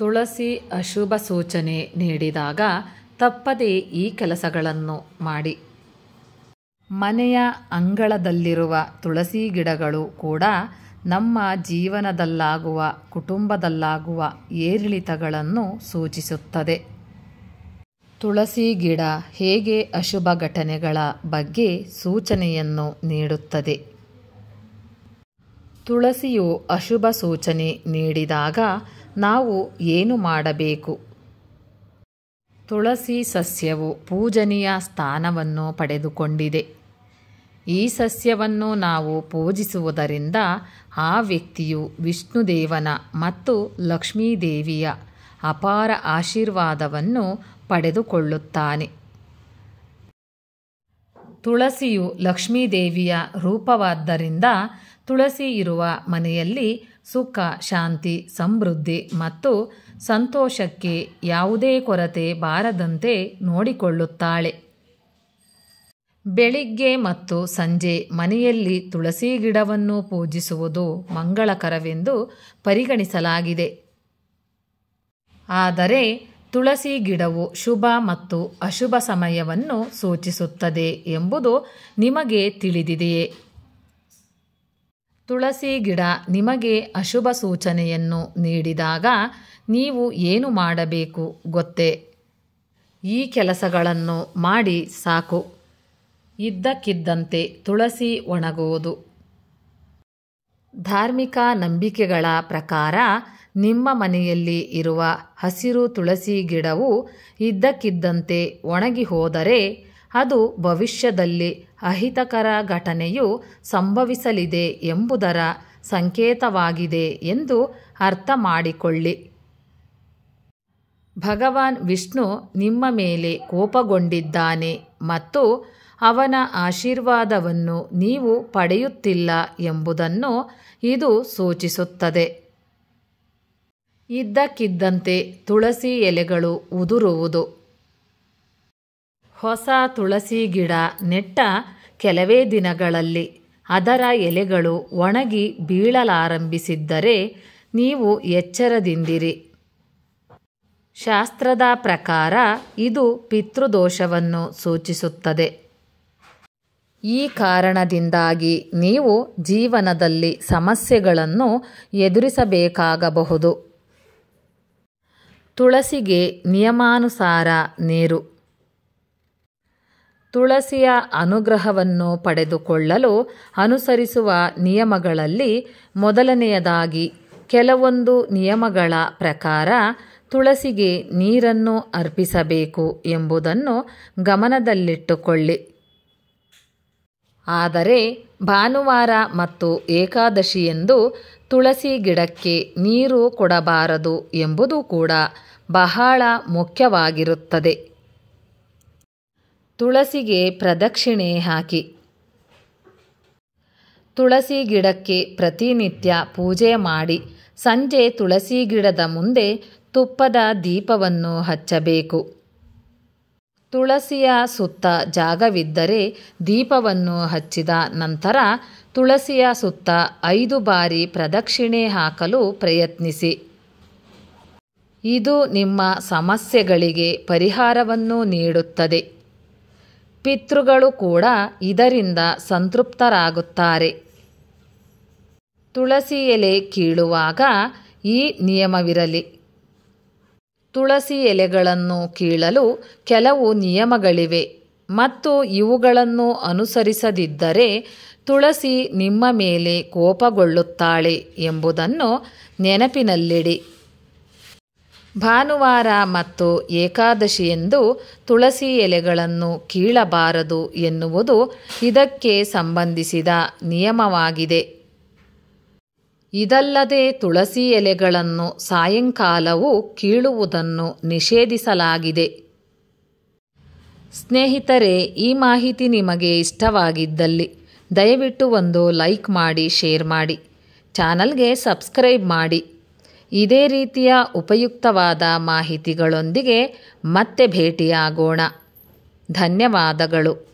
ತುಳಸಿ ಅಶುಭ ಸೂಚನೆ ನೀಡಿದಾಗ ತಪ್ಪದೇ ಈ ಕೆಲಸಗಳನ್ನು ಮಾಡಿ ಮನೆಯ ಅಂಗಳದಲ್ಲಿರುವ ತುಳಸಿ ಗಿಡಗಳು ಕೂಡ ನಮ್ಮ ಜೀವನದಲ್ಲಾಗುವ ಕುಟುಂಬದಲ್ಲಾಗುವ ಏರಿಳಿತಗಳನ್ನು ಸೂಚಿಸುತ್ತದೆ ತುಳಸಿ ಗಿಡ ಹೇಗೆ ಅಶುಭ ಘಟನೆಗಳ ಬಗ್ಗೆ ಸೂಚನೆಯನ್ನು ನೀಡುತ್ತದೆ ತುಳಸಿಯು ಅಶುಭ ಸೂಚನೆ ನೀಡಿದಾಗ ನಾವು ಏನು ಮಾಡಬೇಕು ತುಳಸಿ ಸಸ್ಯವು ಪೂಜನೀಯ ಸ್ಥಾನವನ್ನು ಪಡೆದುಕೊಂಡಿದೆ ಈ ಸಸ್ಯವನ್ನು ನಾವು ಪೂಜಿಸುವುದರಿಂದ ಆ ವ್ಯಕ್ತಿಯು ವಿಷ್ಣುದೇವನ ಮತ್ತು ಲಕ್ಷ್ಮೀದೇವಿಯ ಅಪಾರ ಆಶೀರ್ವಾದವನ್ನು ಪಡೆದುಕೊಳ್ಳುತ್ತಾನೆ ತುಳಸಿಯು ಲಕ್ಷ್ಮೀದೇವಿಯ ರೂಪವಾದ್ದರಿಂದ ತುಳಸಿ ಇರುವ ಮನೆಯಲ್ಲಿ ಸುಖ ಶಾಂತಿ ಸಮೃದ್ಧಿ ಮತ್ತು ಸಂತೋಷಕ್ಕೆ ಯಾವುದೇ ಕೊರತೆ ಬಾರದಂತೆ ನೋಡಿಕೊಳ್ಳುತ್ತಾಳೆ ಬೆಳಿಗ್ಗೆ ಮತ್ತು ಸಂಜೆ ಮನೆಯಲ್ಲಿ ತುಳಸಿ ಗಿಡವನ್ನು ಪೂಜಿಸುವುದು ಮಂಗಳಕರವೆಂದು ಪರಿಗಣಿಸಲಾಗಿದೆ ಆದರೆ ತುಳಸಿ ಗಿಡವು ಶುಭ ಮತ್ತು ಅಶುಭ ಸಮಯವನ್ನು ಸೂಚಿಸುತ್ತದೆ ಎಂಬುದು ನಿಮಗೆ ತಿಳಿದಿದೆಯೇ ತುಳಸಿ ಗಿಡ ನಿಮಗೆ ಅಶುಭ ಸೂಚನೆಯನ್ನು ನೀಡಿದಾಗ ನೀವು ಏನು ಮಾಡಬೇಕು ಗೊತ್ತೇ ಈ ಕೆಲಸಗಳನ್ನು ಮಾಡಿ ಸಾಕು ಇದ್ದಕ್ಕಿದ್ದಂತೆ ತುಳಸಿ ಒಣಗುವುದು ಧಾರ್ಮಿಕ ನಂಬಿಕೆಗಳ ಪ್ರಕಾರ ನಿಮ್ಮ ಮನೆಯಲ್ಲಿ ಇರುವ ಹಸಿರು ತುಳಸಿ ಗಿಡವು ಇದ್ದಕ್ಕಿದ್ದಂತೆ ಒಣಗಿ ಹೋದರೆ ಅದು ಭವಿಷ್ಯದಲ್ಲಿ ಅಹಿತಕರ ಘಟನೆಯು ಸಂಭವಿಸಲಿದೆ ಎಂಬುದರ ಸಂಕೇತವಾಗಿದೆ ಎಂದು ಅರ್ಥ ಮಾಡಿಕೊಳ್ಳಿ ಭಗವಾನ್ ವಿಷ್ಣು ನಿಮ್ಮ ಮೇಲೆ ಕೋಪಗೊಂಡಿದ್ದಾನೆ ಮತ್ತು ಅವನ ಆಶೀರ್ವಾದವನ್ನು ನೀವು ಪಡೆಯುತ್ತಿಲ್ಲ ಎಂಬುದನ್ನು ಇದು ಸೂಚಿಸುತ್ತದೆ ಇದ್ದಕ್ಕಿದ್ದಂತೆ ತುಳಸಿ ಎಲೆಗಳು ಉದುರುವುದು ಹೊಸ ತುಳಸಿ ಗಿಡ ನೆಟ್ಟ ಕೆಲವೇ ದಿನಗಳಲ್ಲಿ ಅದರ ಎಲೆಗಳು ಒಣಗಿ ಬೀಳಲಾರಂಭಿಸಿದ್ದರೆ ನೀವು ಎಚ್ಚರದಿಂದಿರಿ ಶಾಸ್ತ್ರದ ಪ್ರಕಾರ ಇದು ಪಿತೃದೋಷವನ್ನು ಸೂಚಿಸುತ್ತದೆ ಈ ಕಾರಣದಿಂದಾಗಿ ನೀವು ಜೀವನದಲ್ಲಿ ಸಮಸ್ಯೆಗಳನ್ನು ಎದುರಿಸಬೇಕಾಗಬಹುದು ತುಳಸಿಗೆ ನಿಯಮಾನುಸಾರ ನೀರು ತುಳಸಿಯ ಅನುಗ್ರಹವನ್ನು ಪಡೆದುಕೊಳ್ಳಲು ಅನುಸರಿಸುವ ನಿಯಮಗಳಲ್ಲಿ ಮೊದಲನೆಯದಾಗಿ ಕೆಲವೊಂದು ನಿಯಮಗಳ ಪ್ರಕಾರ ತುಳಸಿಗೆ ನೀರನ್ನು ಅರ್ಪಿಸಬೇಕು ಎಂಬುದನ್ನು ಗಮನದಲ್ಲಿಟ್ಟುಕೊಳ್ಳಿ ಆದರೆ ಭಾನುವಾರ ಮತ್ತು ಏಕಾದಶಿಯಂದು ತುಳಸಿ ಗಿಡಕ್ಕೆ ನೀರು ಕೊಡಬಾರದು ಎಂಬುದು ಕೂಡ ಬಹಳ ಮುಖ್ಯವಾಗಿರುತ್ತದೆ ತುಳಸಿಗೆ ಪ್ರದಕ್ಷಿಣೆ ಹಾಕಿ ತುಳಸಿ ಗಿಡಕ್ಕೆ ಪ್ರತಿನಿತ್ಯ ಪೂಜೆ ಮಾಡಿ ಸಂಜೆ ತುಳಸಿ ಗಿಡದ ಮುಂದೆ ತುಪ್ಪದ ದೀಪವನ್ನು ಹಚ್ಚಬೇಕು ತುಳಸಿಯ ಸುತ್ತ ಜಾಗವಿದ್ದರೆ ದೀಪವನ್ನು ಹಚ್ಚಿದ ನಂತರ ತುಳಸಿಯ ಸುತ್ತ ಐದು ಬಾರಿ ಪ್ರದಕ್ಷಿಣೆ ಹಾಕಲು ಪ್ರಯತ್ನಿಸಿ ಇದು ನಿಮ್ಮ ಸಮಸ್ಯೆಗಳಿಗೆ ಪರಿಹಾರವನ್ನು ನೀಡುತ್ತದೆ ಪಿತೃಗಳು ಕೂಡ ಇದರಿಂದ ಸಂತೃಪ್ತರಾಗುತ್ತಾರೆ ತುಳಸಿ ಎಲೆ ಕೀಳುವಾಗ ಈ ನಿಯಮವಿರಲಿ ತುಳಸಿ ಎಲೆಗಳನ್ನು ಕೀಳಲು ಕೆಲವು ನಿಯಮಗಳಿವೆ ಮತ್ತು ಇವುಗಳನ್ನು ಅನುಸರಿಸದಿದ್ದರೆ ತುಳಸಿ ನಿಮ್ಮ ಮೇಲೆ ಕೋಪಗೊಳ್ಳುತ್ತಾಳೆ ಎಂಬುದನ್ನು ನೆನಪಿನಲ್ಲಿಡಿ ಭಾನುವಾರ ಮತ್ತು ಏಕಾದಶಿಯಂದು ತುಳಸಿ ಎಲೆಗಳನ್ನು ಕೀಳಬಾರದು ಎನ್ನುವುದು ಇದಕ್ಕೆ ಸಂಬಂಧಿಸಿದ ನಿಯಮವಾಗಿದೆ ಇದಲ್ಲದೆ ತುಳಸಿ ಎಲೆಗಳನ್ನು ಸಾಯಂಕಾಲವೂ ಕೀಳುವುದನ್ನು ನಿಷೇಧಿಸಲಾಗಿದೆ ಸ್ನೇಹಿತರೆ ಈ ಮಾಹಿತಿ ನಿಮಗೆ ಇಷ್ಟವಾಗಿದ್ದಲ್ಲಿ ದಯವಿಟ್ಟು ಒಂದು ಲೈಕ್ ಮಾಡಿ ಶೇರ್ ಮಾಡಿ ಚಾನಲ್ಗೆ ಸಬ್ಸ್ಕ್ರೈಬ್ ಮಾಡಿ ಇದೇ ರೀತಿಯ ಉಪಯುಕ್ತವಾದ ಮಾಹಿತಿಗಳೊಂದಿಗೆ ಮತ್ತೆ ಭೇಟಿಯಾಗೋಣ ಧನ್ಯವಾದಗಳು